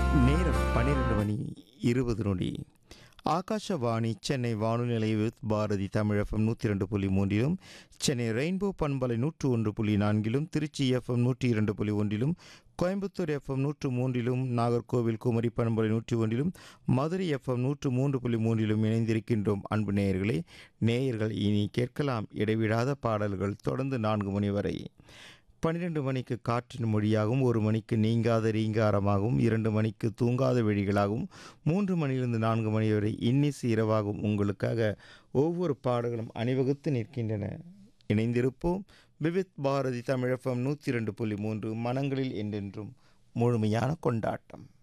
நேரம் பன்னிரண்டு மணி இருபது நொடி ஆகாஷவாணி சென்னை வானொலி நிலைய வித் பாரதி தமிழகம் நூற்றி ரெண்டு புள்ளி மூன்றிலும் சென்னை ரெயின்போ பண்பலை நூற்று ஒன்று புள்ளி நான்கிலும் திருச்சி எஃப்எம் நூற்றி இரண்டு புள்ளி ஒன்றிலும் கோயம்புத்தூர் எஃப்எம் நூற்று மூன்றிலும் நாகர்கோவில் குமரி பண்பலை நூற்றி ஒன்றிலும் மதுரை எஃப்எம் நூற்று மூன்று புள்ளி மூன்றிலும் இணைந்திருக்கின்றோம் அன்பு நேயர்களே நேயர்கள் இனி கேட்கலாம் இடைவிடாத பாடல்கள் தொடர்ந்து நான்கு மணி வரை பன்னிரெண்டு மணிக்கு காற்றின் மொழியாகவும் ஒரு மணிக்கு நீங்காத ரீங்காரமாகவும் இரண்டு மணிக்கு தூங்காத வெடிகளாகவும் மூன்று மணியிலிருந்து நான்கு மணி வரை இன்னிசு இரவாகவும் உங்களுக்காக ஒவ்வொரு பாடல்களும் அணிவகுத்து நிற்கின்றன இணைந்திருப்போம் விவித் பாரதி தமிழகம் நூற்றி ரெண்டு புள்ளி மூன்று மனங்களில் என்றென்றும் முழுமையான கொண்டாட்டம்